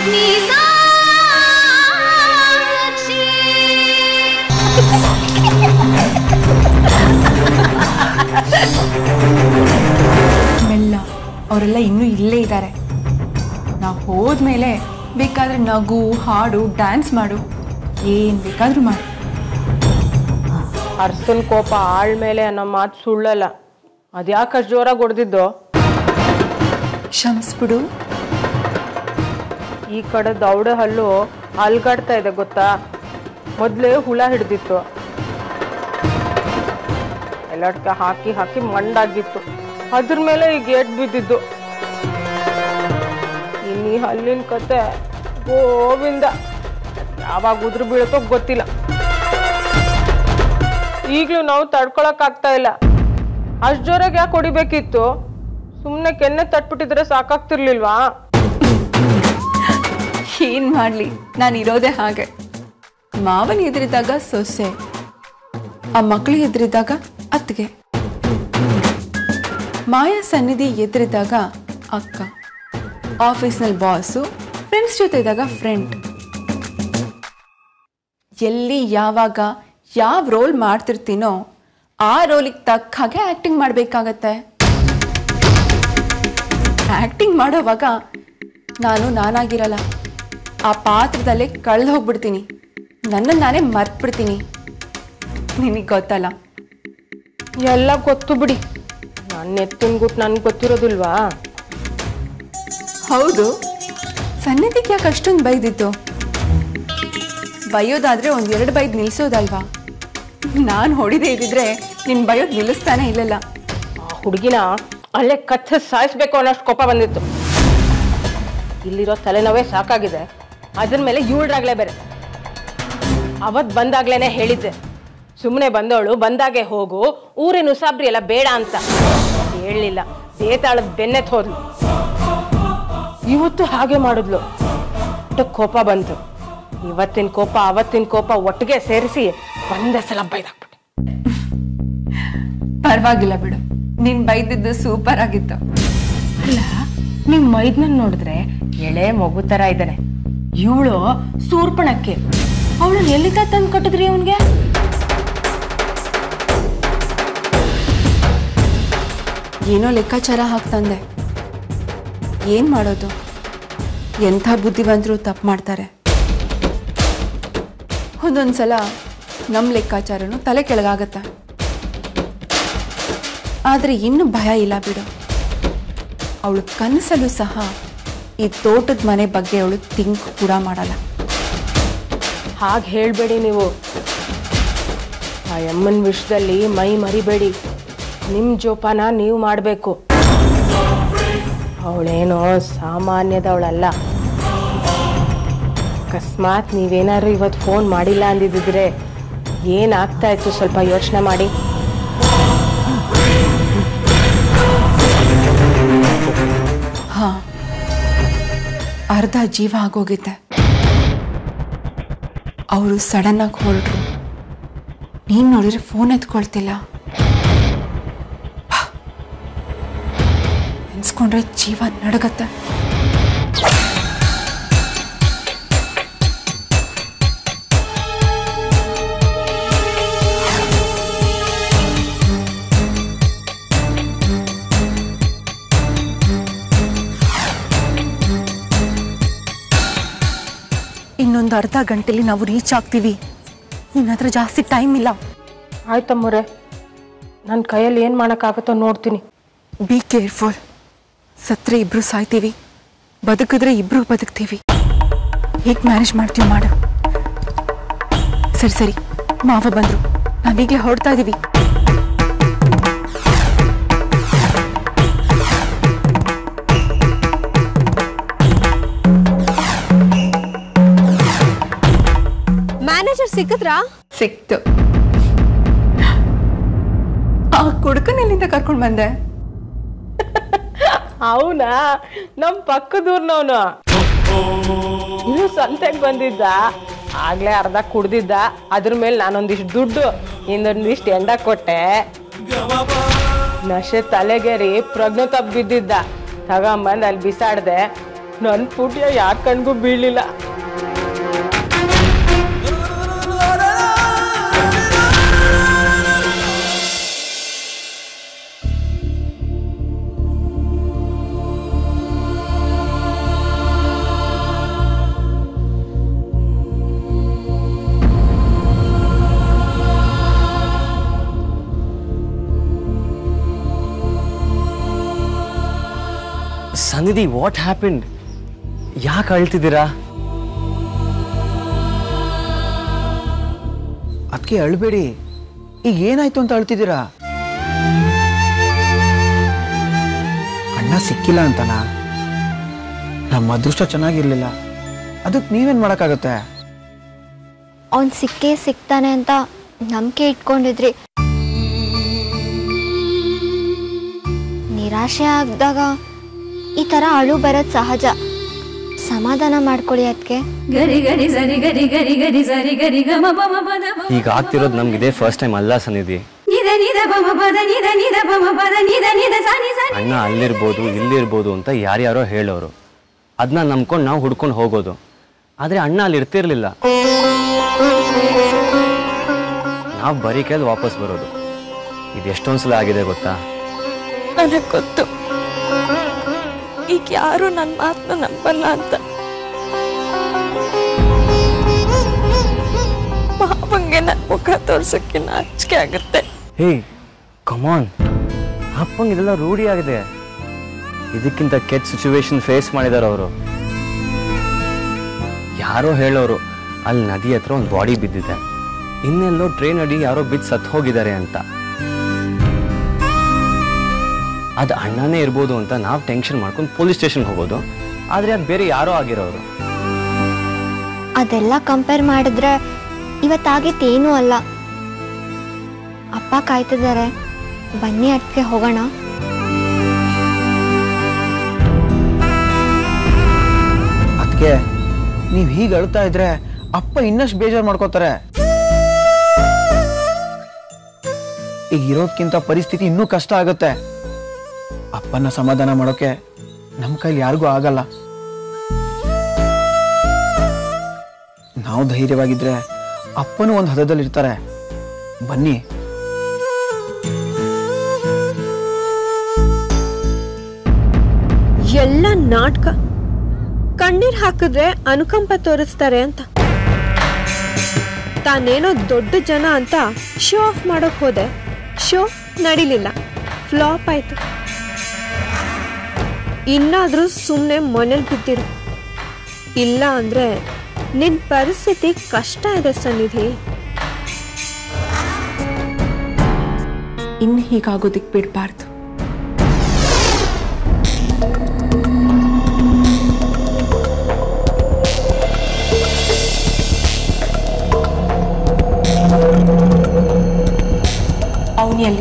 ಮೆಲ್ಲ ಅವರೆಲ್ಲ ಇನ್ನೂ ಇಲ್ಲೇ ಇದ್ದಾರೆ ನಾವು ಹೋದ್ಮೇಲೆ ಬೇಕಾದ್ರೆ ನಗು ಹಾಡು ಡ್ಯಾನ್ಸ್ ಮಾಡು ಏನು ಬೇಕಾದ್ರೂ ಮಾಡು ಅರ್ಸನ್ ಕೋಪ ಆಳ್ ಮೇಲೆ ಅನ್ನೋ ಮಾತು ಸುಳ್ಳಲ್ಲ ಅದ್ಯಾಕಷ್ಟು ಜೋರಾಗಿ ಹೊಡೆದಿದ್ದು ಕ್ಷಮಿಸ್ಬಿಡು ಈ ಕಡೆ ದೌಡೆ ಹಲ್ಲು ಅಲ್ಗಾಡ್ತಾ ಇದೆ ಗೊತ್ತಾ ಮೊದಲೇ ಹುಳ ಹಿಡ್ದಿತ್ತು ಎಲ್ಲಡ್ಕ ಹಾಕಿ ಹಾಕಿ ಮಂಡಾಗಿತ್ತು ಅದ್ರ ಮೇಲೆ ಈಗ ಏಟ್ ಬಿದ್ದಿದ್ದು ಇನ್ನು ಈ ಹಲ್ಲಿನ ಕತೆ ಗೋವಿಂದ ಯಾವಾಗ ಉದ್ರ ಬೀಳುತ್ತೋ ಗೊತ್ತಿಲ್ಲ ಈಗಲೂ ನಾವು ತಡ್ಕೊಳಕ್ ಆಗ್ತಾ ಇಲ್ಲ ಅಷ್ಟು ಜೋರಾಗಿ ಯಾಕೆ ಹೊಡಿಬೇಕಿತ್ತು ಸುಮ್ಮನೆ ಕೆನ್ನೆ ತಟ್ಬಿಟ್ಟಿದ್ರೆ ಸಾಕಾಗ್ತಿರ್ಲಿಲ್ವಾ ಏನು ಮಾಡಲಿ ನಾನು ಇರೋದೇ ಹಾಗೆ ಮಾವನ ಎದುರಿದಾಗ ಸೊಸೆ ಆ ಮಕ್ಕಳು ಎದುರಿದಾಗ ಅತ್ತಿಗೆ ಮಾಯಾ ಸನ್ನಿಧಿ ಎದುರಿದಾಗ ಅಕ್ಕ ಆಫೀಸ್ನಲ್ಲಿ ಬಾಸು ಫ್ರೆಂಡ್ಸ್ ಜೊತೆ ಇದ್ದಾಗ ಫ್ರೆಂಡ್ ಎಲ್ಲಿ ಯಾವಾಗ ಯಾವ ರೋಲ್ ಮಾಡ್ತಿರ್ತೀನೋ ಆ ರೋಲಿಗೆ ತಕ್ಕ ಹಾಗೆ ಆ್ಯಕ್ಟಿಂಗ್ ಮಾಡಬೇಕಾಗತ್ತೆ ಆ್ಯಕ್ಟಿಂಗ್ ಮಾಡೋವಾಗ ನಾನು ನಾನಾಗಿರಲ್ಲ ಆ ಪಾತ್ರದಲ್ಲೇ ಕಳೆದು ಹೋಗ್ಬಿಡ್ತೀನಿ ನನ್ನನ್ನು ನಾನೇ ಮರ್ತ್ಬಿಡ್ತೀನಿ ನಿನಗೆ ಗೊತ್ತಲ್ಲ ಎಲ್ಲ ಗೊತ್ತು ಬಿಡಿ ನನ್ನ ಎತ್ತಿನ ಗುಟ್ಟು ನನ್ಗೆ ಗೊತ್ತಿರೋದಿಲ್ವಾ ಹೌದು ಸನ್ನಿಧಿಗೆ ಯಾಕೆ ಅಷ್ಟೊಂದು ಬೈದಿತ್ತು ಬೈಯೋದಾದ್ರೆ ಒಂದು ಎರಡು ಬೈದು ನಿಲ್ಲಿಸೋದಲ್ವಾ ನಾನು ಹೊಡಿದೇ ಇದ್ದಿದ್ರೆ ನಿನ್ನ ಬೈಯೋದು ನಿಲ್ಲಿಸ್ತಾನೆ ಇಲ್ಲಲ್ಲ ಆ ಹುಡುಗಿನ ಅಲ್ಲೇ ಕಚ್ಚ ಸಾಯಿಸ್ಬೇಕು ಅನ್ನೋಷ್ಟು ಕೋಪ ಬಂದಿತ್ತು ಇಲ್ಲಿರೋ ತಲೆನೋವೇ ಸಾಕಾಗಿದೆ ಅದ್ರ ಮೇಲೆ ಇವಳ್ರಾಗ್ಲೇ ಬೇರೆ ಅವತ್ ಬಂದಾಗ್ಲೇನೆ ಹೇಳಿದ್ದೆ ಸುಮ್ಮನೆ ಬಂದವಳು ಬಂದಾಗೆ ಹೋಗು ಊರಿನ ಉಸಾಬ್ರಿ ಎಲ್ಲ ಬೇಡ ಅಂತ ಹೇಳಲಿಲ್ಲ ಬೇತಾಳದ ಬೆನ್ನೆತ್ ಹೋದ್ಲು ಇವತ್ತು ಹಾಗೆ ಮಾಡಿದ್ಲು ಒಟ್ಟು ಕೋಪ ಬಂತು ಇವತ್ತಿನ ಕೋಪ ಅವತ್ತಿನ ಕೋಪ ಒಟ್ಟಿಗೆ ಸೇರಿಸಿ ಒಂದೇ ಸಲ ಬೈದಾಕ್ಬಿಟ್ಟೆ ಪರವಾಗಿಲ್ಲ ಬಿಡು ನೀನು ಬೈದಿದ್ದು ಸೂಪರ್ ಆಗಿತ್ತು ಅಲ್ಲ ನಿಮ್ ಮೈದ್ನ ನೋಡಿದ್ರೆ ಎಳೆ ಮಗು ತರ ಇದ್ದಾನೆ ಇವಳು ಸೂರ್ಪಣಕ್ಕೆ ಅವಳು ಎಲ್ಲಿಂದ ತಂದು ಕಟ್ಟಿದ್ರಿ ಅವನ್ಗೆ ಏನೋ ಲೆಕ್ಕಾಚಾರ ಹಾಕ್ತಂದೆ ಏನು ಮಾಡೋದು ಎಂಥ ಬುದ್ಧಿವಂತರು ತಪ್ಪು ಮಾಡ್ತಾರೆ ಒಂದೊಂದು ಸಲ ನಮ್ಮ ಲೆಕ್ಕಾಚಾರನು ತಲೆ ಕೆಳಗಾಗತ್ತೆ ಆದರೆ ಇನ್ನೂ ಭಯ ಇಲ್ಲ ಬಿಡು ಅವಳು ಕನಸಲ್ಲೂ ಸಹ ಈ ತೋಟದ ಮನೆ ಬಗ್ಗೆ ಅವಳು ಥಿಂಕ್ ಕೂಡ ಮಾಡಲ್ಲ ಹಾಗೆ ಹೇಳ್ಬೇಡಿ ನೀವು ಆ ಅಮ್ಮನ ವಿಷಯದಲ್ಲಿ ಮೈ ಮರಿಬೇಡಿ ನಿಮ್ ಜೋಪಾನ ನೀವು ಮಾಡಬೇಕು ಅವಳೇನೋ ಸಾಮಾನ್ಯದವಳಲ್ಲ ಅಕಸ್ಮಾತ್ ನೀವೇನಾದ್ರು ಇವತ್ತು ಫೋನ್ ಮಾಡಿಲ್ಲ ಅಂದಿದ್ದಿದ್ರೆ ಏನಾಗ್ತಾ ಇತ್ತು ಸ್ವಲ್ಪ ಯೋಚನೆ ಮಾಡಿ ಹಾ ಅರ್ಧ ಜೀವ ಆಗೋಗಿದ್ದೆ ಅವರು ಸಡನ್ನಾಗಿ ಹೊರಟ್ರು ನೀನು ನೋಡಿದ್ರೆ ಫೋನ್ ಎತ್ಕೊಳ್ತಿಲ್ಲ ಭಾ. ನೆನ್ಸ್ಕೊಂಡ್ರೆ ಜೀವ ನಡಗತ್ತೆ ಇನ್ನೊಂದು ಅರ್ಧ ಗಂಟೆಲಿ ನಾವು ರೀಚ್ ಆಗ್ತೀವಿ ನಿನ್ನ ಹತ್ರ ಜಾಸ್ತಿ ಟೈಮ್ ಇಲ್ಲ ಆಯ್ತಮ್ಮವ್ರೆ ನನ್ನ ಕೈಯಲ್ಲಿ ಏನು ಮಾಡೋಕ್ಕಾಗುತ್ತೋ ನೋಡ್ತೀನಿ ಬಿ ಕೇರ್ಫುಲ್ ಸತ್ರೆ ಇಬ್ರು ಸಾಯ್ತೀವಿ ಬದುಕಿದ್ರೆ ಇಬ್ರು ಬದುಕ್ತೀವಿ ಹೇಗೆ ಮ್ಯಾನೇಜ್ ಮಾಡ್ತೀವಿ ಮಾಡು ಸರಿ ಸರಿ ಮಾವ ಬಂದ್ರು ನಾವೀಗಲೇ ಹೊರಡ್ತಾ ಇದೀವಿ ಮ್ಯಾನೇಜರ್ ಸಿಕ್ಕಿದ್ರಾ ಸಿಕ್ತು ಆ ಕುಡ್ಕನೆಲ್ಲಿಂದ ಕರ್ಕೊಂಡು ಬಂದೆ ಅವನಾ ನಮ್ ಪಕ್ಕದೂರ್ನವನು ಇನ್ನು ಸಂತೆಗೆ ಬಂದಿದ್ದ ಆಗ್ಲೇ ಅರ್ಧ ಕುಡ್ದಿದ್ದ ಅದ್ರ ಮೇಲೆ ನಾನೊಂದಿಷ್ಟು ದುಡ್ಡು ಇನ್ನೊಂದಿಷ್ಟು ಎಂಡ ಕೊಟ್ಟೆ ನಶೆ ತಲೆಗೇರಿ ಪ್ರಜ್ಞೆ ತಪ್ಪ ಬಿದ್ದಿದ್ದ ತಗೊಂಬಂದು ಅಲ್ಲಿ ಬಿಸಾಡ್ದೆ ನನ್ನ ಪುಟ್ಯ ಯಾರ ಕಣ್ಗೂ ಬೀಳಲಿಲ್ಲ ಸನ್ನಿಧಿ ವಾಟ್ ಹ್ಯಾಪೆಂಡ್ ಯಾಕೆ ಅಳ್ತಿದ್ದೀರಾ ಅದಕ್ಕೆ ಅಳ್ಬೇಡಿ ಈಗ ಏನಾಯ್ತು ಅಂತ ಅಳ್ತಿದ್ದೀರಾ ಅಣ್ಣ ಸಿಕ್ಕಿಲ್ಲ ಅಂತನಾ ನಮ್ಮ ಅದೃಷ್ಟ ಚೆನ್ನಾಗಿರ್ಲಿಲ್ಲ ಅದಕ್ಕೆ ನೀವೇನ್ ಮಾಡಕ್ಕಾಗತ್ತೆ ಅವ್ನು ಸಿಕ್ಕೇ ಸಿಗ್ತಾನೆ ಅಂತ ನಂಬಿಕೆ ಇಟ್ಕೊಂಡಿದ್ರಿ ನಿರಾಶೆ ಆಗಿದಾಗ ಈ ಥರ ಅಳು ಬರೋದು ಸಹಜ ಸಮಾಧಾನ ಮಾಡ್ಕೊಳ್ಳಿ ಅದಕ್ಕೆ ಗರಿ ಗರಿ ಸರಿ ಗರಿ ಗರಿ ಗರಿ ಸರಿ ಗರಿ ಗ ಮ ಪ ಮ ಪದ ಪ ಈಗ ಆಗ್ತಿರೋದು ನಮ್ಗೆ ಇದೇ ಫಸ್ಟ್ ಟೈಮ್ ಅಲ್ಲ ಸನ್ನಿಧಿ ನಿದ ನಿದ ಪ ಮ ಪದ ನಿದ ನಿದ ಪ ಮ ಪದ ನಿದ ನಿದ ಸಾನಿ ಸಾನಿ ಅಣ್ಣ ಅಲ್ಲಿರ್ಬೋದು ಇಲ್ಲಿರ್ಬೋದು ಅಂತ ಯಾರ್ಯಾರೋ ಹೇಳೋರು ಅದನ್ನ ನಂಬ್ಕೊಂಡು ನಾವು ಹುಡ್ಕೊಂಡು ಹೋಗೋದು ಆದರೆ ಅಣ್ಣ ಅಲ್ಲಿ ಇರ್ತಿರ್ಲಿಲ್ಲ ನಾವು ಬರೀ ಕೈಲಿ ವಾಪಸ್ ಬರೋದು ಇದು ಎಷ್ಟೊಂದು ಸಲ ಆಗಿದೆ ಗೊತ್ತಾ ನನಗೆ ಗೊತ್ತು ಈಗ ಯಾರು ನನ್ನ ಮಾತನ್ನ ನಂಬಲ್ಲ ಅಂತ ಮಾವಂಗೆ ನನ್ನ ಮುಖ ತೋರ್ಸೋಕ್ಕೆ ನಾಚಿಕೆ ಆಗುತ್ತೆ ಹೇ ಕಮಾನ್ ಅಪ್ಪಂಗೆ ಇದೆಲ್ಲ ರೂಢಿ ಆಗಿದೆ ಇದಕ್ಕಿಂತ ಕೆಟ್ಟ ಸಿಚುವೇಶನ್ ಫೇಸ್ ಮಾಡಿದಾರೆ ಅವರು ಯಾರೋ ಹೇಳೋರು ಅಲ್ಲಿ ನದಿ ಹತ್ರ ಒಂದು ಬಾಡಿ ಬಿದ್ದಿದೆ ಇನ್ನೆಲ್ಲೋ ಟ್ರೈನ್ ಅಡಿ ಯಾರೋ ಬಿದ್ದು ಸತ್ತು ಹೋಗಿದ್ದಾರೆ ಅಂತ ಅದು ಅಣ್ಣನೇ ಇರ್ಬೋದು ಅಂತ ನಾವು ಟೆನ್ಷನ್ ಮಾಡ್ಕೊಂಡು ಪೊಲೀಸ್ ಸ್ಟೇಷನ್ಗೆ ಹೋಗೋದು ಆದರೆ ಅದು ಬೇರೆ ಯಾರೋ ಆಗಿರೋರು ಅದೆಲ್ಲ ಕಂಪೇರ್ ಮಾಡಿದ್ರೆ ಇವತ್ತಾಗಿತ್ತೇನೂ ಅಲ್ಲ ಅಪ್ಪ ಕಾಯ್ತಿದ್ದಾರೆ ಬನ್ನಿ ಅದಕ್ಕೆ ಹೋಗೋಣ ಅದಕ್ಕೆ ನೀವು ಹೀಗೆ ಅಳ್ತಾ ಇದ್ರೆ ಅಪ್ಪ ಇನ್ನಷ್ಟು ಬೇಜಾರು ಮಾಡ್ಕೋತಾರೆ ಈಗ ಇರೋದ್ಕಿಂತ ಪರಿಸ್ಥಿತಿ ಇನ್ನೂ ಕಷ್ಟ ಆಗುತ್ತೆ ಅಪ್ಪನ ಸಮಾಧಾನ ಮಾಡೋಕೆ ನಮ್ಮ ಕೈಲಿ ಯಾರಿಗೂ ಆಗಲ್ಲ ನಾವು ಧೈರ್ಯವಾಗಿದ್ರೆ ಅಪ್ಪನೂ ಒಂದು ಹದದಲ್ಲಿರ್ತಾರೆ ಬನ್ನಿ ಎಲ್ಲ ನಾಟಕ ಕಣ್ಣೀರ್ ಹಾಕಿದ್ರೆ ಅನುಕಂಪ ತೋರಿಸ್ತಾರೆ ಅಂತ ತಾನೇನೋ ದೊಡ್ಡ ಜನ ಅಂತ ಶೋ ಆಫ್ ಮಾಡೋಕ್ ಹೋದೆ ಶೋ ನಡಿಲಿಲ್ಲ ಫ್ಲಾಪ್ ಆಯ್ತು ಇನ್ನಾದ್ರೂ ಸುಮ್ಮನೆ ಮನೇಲಿ ಬಿದ್ದಿರು ಇಲ್ಲ ಅಂದ್ರೆ ನಿನ್ ಪರಿಸ್ಥಿತಿ ಕಷ್ಟ ಇದೆ ಸನ್ನಿಧಿ ಇನ್ನು ಹೀಗಾಗೋದಿಕ್ ಬಿಡಬಾರ್ದು ಅವನಿ ಅಲ್ಲಿ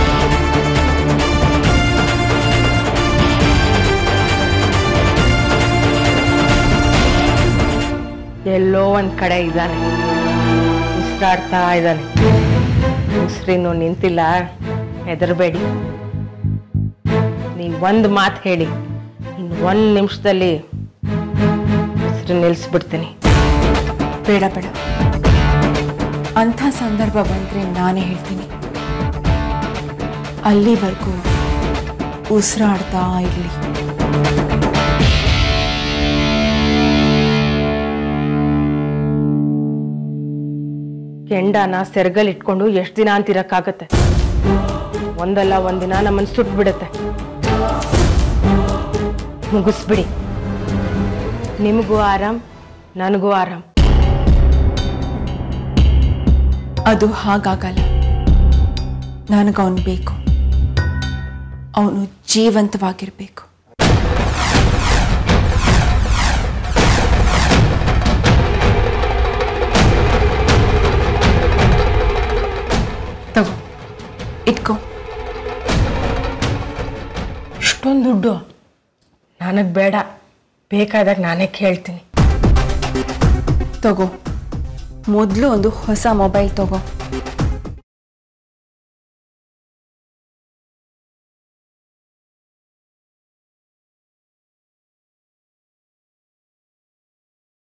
ಎಲ್ಲೋ ಒಂದ್ ಕಡೆ ಇದ್ದಾನೆ ಉಸಿರಾಡ್ತಾ ಇದ್ದಾನೆ ಉಸಿರಿನ್ನು ನಿಂತಿಲ್ಲ ಹೆದರಬೇಡಿ ನೀವು ಒಂದು ಮಾತು ಹೇಳಿ ಇನ್ನು ಒಂದು ನಿಮಿಷದಲ್ಲಿ ಉಸಿರು ನಿಲ್ಲಿಸ್ಬಿಡ್ತೀನಿ ಬೇಡ ಬೇಡ ಅಂಥ ಸಂದರ್ಭ ಬಂದರೆ ನಾನೇ ಹೇಳ್ತೀನಿ ಅಲ್ಲಿವರೆಗೂ ಉಸಿರಾಡ್ತಾ ಇರಲಿ ಕೆಂಡನ ಸೆರಗಲ್ ಇಟ್ಕೊಂಡು ಎಷ್ಟು ದಿನ ಅಂತಿರಕ್ಕಾಗತ್ತೆ ಒಂದಲ್ಲ ಒಂದಿನ ನಮ್ಮನ್ನು ಸುಟ್ಬಿಡುತ್ತೆ ಮುಗಿಸ್ಬಿಡಿ ನಿಮಗೂ ಆರಾಮ್ ನನಗೂ ಆರಾಮ್ ಅದು ಹಾಗಾಗಲ್ಲ ನನಗವನು ಬೇಕು ಅವನು ಜೀವಂತವಾಗಿರಬೇಕು ತಗೋ ಇಟ್ಕೋ ಇಷ್ಟೊಂದು ದುಡ್ಡು ನನಗೆ ಬೇಡ ಬೇಕಾದಾಗ ನಾನೇ ಕೇಳ್ತೀನಿ ತಗೋ ಮೊದಲು ಒಂದು ಹೊಸ ಮೊಬೈಲ್ ತಗೋ